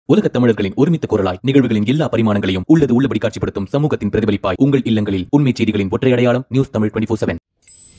உலகத் தமிழர்களின் ஒருமித்த குரலாய் நிகழ்வுகளின் எல்லா பரிமாணங்களையும் உள்ளது உள்ளபடி காட்சிப்படுத்தும் சமூகத்தின் பிரதிபலிப்பாய் உங்கள் இல்லங்களில் உண்மை செய்திகளின் ஒற்றை அடையாளம் news Tamil twenty four seven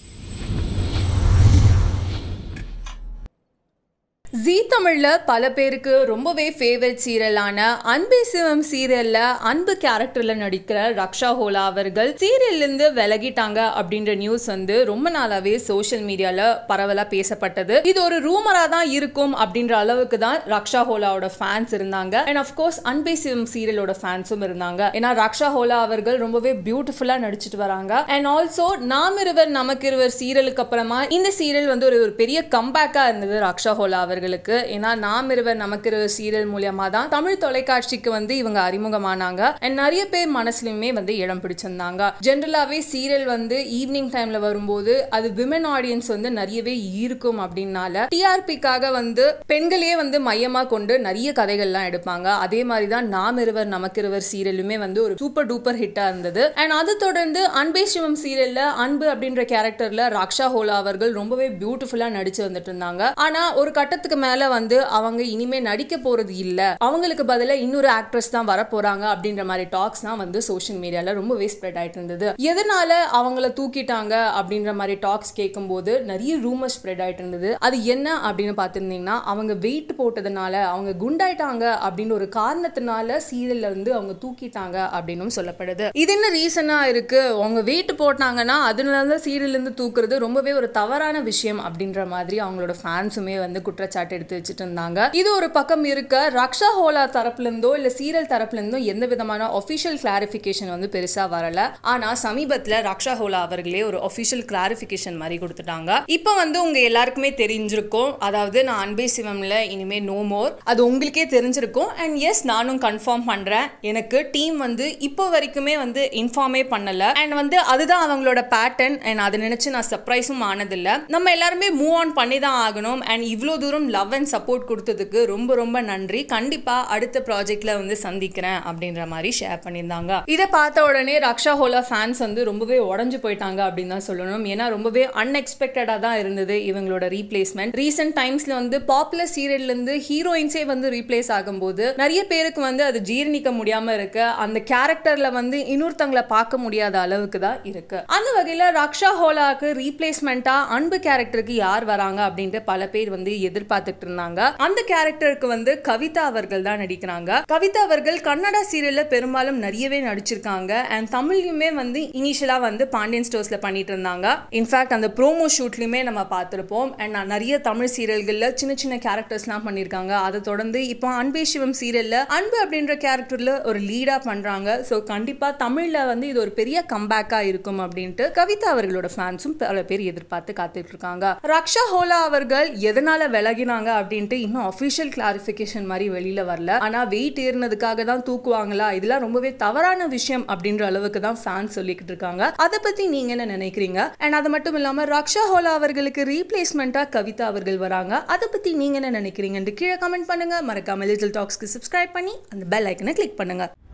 Zee தமிழ்ல பல பேருக்கு ரொம்பவே ஃபேவரட் சீரியலான அன்பே சிவம் சீரியல்ல அன்பு கேரக்டர்ல நடிக்கிற ரக்ஷா ஹோலா அவர்கள் சீரியல்ல இருந்து விலகிட்டாங்க அப்படின்ற நியூஸ் வந்து ரொம்ப நாளாவே சோஷியல் மீடியால பரவலா பேசப்பட்டது இது ஒரு ரூமரா தான் இருக்கும் அப்படின்ற அளவுக்கு தான் ரக்ஷா ஹோலாவோட ஃபேன்ஸ் இருந்தாங்க அண்ட் அஃப்கோர்ஸ் அன்பே சிவம் சீரியலோட ஃபேன்ஸும் இருந்தாங்க ஏன்னா ரக்ஷா ஹோலா அவர்கள் ரொம்பவே பியூட்டிஃபுல்லா நடிச்சிட்டு வராங்க அண்ட் ஆல்சோ நாம் இருவர் நமக்கு இருவர் சீரியலுக்கு அப்புறமா இந்த சீரியல் வந்து ஒரு ஒரு பெரிய கம்பேக்கா இருந்தது ரக்ஷா ஹோலா அவர்களுக்கு ஏன்னா நாம் இருவர் நமக்கு இருவர் சீரியல் மூலியமா தான் தமிழ் தொலைக்காட்சிக்கு வந்து இவங்க அறிமுகமானாங்க அண்ட் நிறைய பேர் மனசுலயுமே வந்து இடம் பிடிச்சிருந்தாங்க ஜென்ரலாவே சீரியல் வந்து ஈவினிங் டைம்ல வரும்போது அது விமன் ஆடியன்ஸ் வந்து நிறையவே ஈர்க்கும் அப்படின்னால டிஆர்பிக்காக வந்து பெண்களையே வந்து மையமா கொண்டு நிறைய கதைகள்லாம் எடுப்பாங்க அதே மாதிரி தான் நாம் இருவர் நமக்கு இருவர் சீரியலுமே வந்து ஒரு சூப்பர் டூப்பர் ஹிட்டா இருந்தது அண்ட் அது தொடர்ந்து அன்பே சிவம் சீரியல்ல அன்பு அப்படின்ற கேரக்டர்ல ராக்ஷா ஹோலா அவர்கள் ரொம்பவே பியூட்டிஃபுல்லா நடிச்சு வந்துட்டு இருந்தாங்க ஆனா ஒரு கட்டத்துக்கு மேல வந்து அவங்க இனிமே நடிக்க போறது இல்ல அவங்களுக்கு பதிலா இன்னொரு ஆக்ட்ரஸ் தான் வர போறாங்க அப்படின்ற மாதிரி டாக்ஸ் தான் வந்து சோஷியல் மீடியால ரொம்பவே ஸ்ப்ரெட் ஆயிட்டு இருந்தது எதனால அவங்கள தூக்கிட்டாங்க அப்படின்ற மாதிரி டாக்ஸ் கேட்கும்போது நிறைய ரூமர் ஸ்ப்ரெட் ஆயிட்டு இருந்தது அது என்ன அப்படின்னு பார்த்திருந்தீங்கன்னா அவங்க வெயிட் போட்டதுனால அவங்க குண்டாயிட்டாங்க அப்படின்னு ஒரு காரணத்தினால சீரியல்ல இருந்து அவங்க தூக்கிட்டாங்க அப்படின்னும் சொல்லப்படுது இது என்ன ரீசனா இருக்கு அவங்க வெயிட் போட்டாங்கன்னா அதனால தான் சீரியல்ல இருந்து தூக்குறது ரொம்பவே ஒரு தவறான விஷயம் அப்படின்ற மாதிரி அவங்களோட ஃபேன்ஸுமே வந்து குற்றச்சாட்டு எடுத்து வச்சுட்டு இருந்தாங்க இது ஒரு பக்கம் இருக்க ரக்ஷா ஹோலா தரப்புல இருந்தோ இல்ல சீரியல் தரப்புல இருந்தோ எந்த விதமான ஒபிஷியல் கிளாரிபிகேஷன் வந்து பெருசா வரல ஆனா சமீபத்துல ரக்ஷா ஹோலா அவர்களே ஒரு ஒபிஷியல் கிளாரிபிகேஷன் மாதிரி கொடுத்துட்டாங்க இப்போ வந்து உங்க எல்லாருக்குமே தெரிஞ்சிருக்கும் அதாவது நான் அன்பே சிவம்ல இனிமே நோ மோர் அது உங்களுக்கே தெரிஞ்சிருக்கும் அண்ட் எஸ் நானும் கன்ஃபார்ம் பண்றேன் எனக்கு டீம் வந்து இப்போ வரைக்குமே வந்து இன்ஃபார்மே பண்ணல அண்ட் வந்து அதுதான் அவங்களோட பேட்டர்ன் அண்ட் அதை நினைச்சு நான் சர்ப்ரைஸும் ஆனதில்ல நம்ம எல்லாருமே மூவ் ஆன் பண்ணி தான் ஆகணும் அண்ட் இவ்வளோ தூரம் லவ் அண்ட் சப்போர்ட் கொடுத்ததுக்கு ரொம்ப ரொம்ப நன்றி கண்டிப்பா அடுத்த ப்ராஜெக்ட்ல வந்து சந்திக்கிறேன் அப்படின்ற மாதிரி ஷேர் பண்ணியிருந்தாங்க இதை பார்த்த உடனே ரக்ஷா ஹோலா ஃபேன்ஸ் வந்து ரொம்பவே உடஞ்சு போயிட்டாங்க அப்படின்னு தான் சொல்லணும் ஏன்னா ரொம்பவே அன்எக்ஸ்பெக்டடா தான் இருந்தது இவங்களோட ரீப்ளேஸ்மெண்ட் ரீசெண்ட் டைம்ஸ்ல வந்து பாப்புலர் சீரியல்ல இருந்து ஹீரோயின்ஸே வந்து ரீப்ளேஸ் ஆகும்போது நிறைய பேருக்கு வந்து அது ஜீரணிக்க முடியாம இருக்கு அந்த கேரக்டர்ல வந்து இன்னொருத்தங்களை பார்க்க முடியாத அளவுக்கு தான் இருக்கு அந்த வகையில ரக்ஷா ஹோலாக்கு ரீப்ளேஸ்மெண்டா அன்பு கேரக்டருக்கு யார் வராங்க அப்படின்ட்டு பல பேர் வந்து எதிர்பார்த்துட்டு இருந்தாங்க அந்த கேரக்டருக்கு வந்து கவிதா அவர்கள் தான் நடிக்கிறாங்க கவிதா அவர்கள் கன்னடா சீரியல்ல பெரும்பாலும் நிறையவே நடிச்சிருக்காங்க அண்ட் தமிழ்லயுமே வந்து இனிஷியலா வந்து பாண்டியன் ஸ்டோர்ஸ்ல பண்ணிட்டு இருந்தாங்க இன்ஃபேக்ட் அந்த ப்ரோமோ ஷூட்லயுமே நம்ம பார்த்திருப்போம் அண்ட் நிறைய தமிழ் சீரியல்கள்ல சின்ன சின்ன கேரக்டர்ஸ்லாம் பண்ணியிருக்காங்க அதை தொடர்ந்து இப்போ அன்பே சிவம் சீரியல்ல அன்பு அப்படின்ற கேரக்டர்ல ஒரு லீடா பண்றாங்க ஸோ கண்டிப்பா தமிழ்ல வந்து இது ஒரு பெரிய கம்பேக்கா இருக்கும் அப்படின்ட்டு கவிதா அவர்களோட ஃபேன்ஸும் பல பேர் எதிர்பார்த்து காத்துட்டு இருக்காங்க ரக்ஷா ஹோலா அவர்கள் எதனால விலகினாங்க அப்படின்ட்டு இன்னும் அஃபிஷியல் கிளாரிபிகேஷன் மாதிரி வெளியில வரல ஆனா வெயிட் ஏறினதுக்காக தான் தூக்குவாங்களா இதெல்லாம் ரொம்பவே தவறான விஷயம் அப்படின்ற அளவுக்கு தான் ஃபேன்ஸ் சொல்லிக்கிட்டு இருக்காங்க அதை பத்தி நீங்க என்ன நினைக்கிறீங்க அண்ட் அது மட்டும் இல்லாம ரக்ஷா ஹோலா அவர்களுக்கு ரீப்ளேஸ்மெண்டா கவிதா அவர்கள் வராங்க அதை பத்தி நீங்க என்ன நினைக்கிறீங்கன்னு கீழே கமெண்ட் பண்ணுங்க மறக்காம லிட்டில் டாக்ஸ்க்கு சப்ஸ்கிரைப் பண்ணி அந்த பெல் ஐக்கனை கிளிக் பண்ணுங்க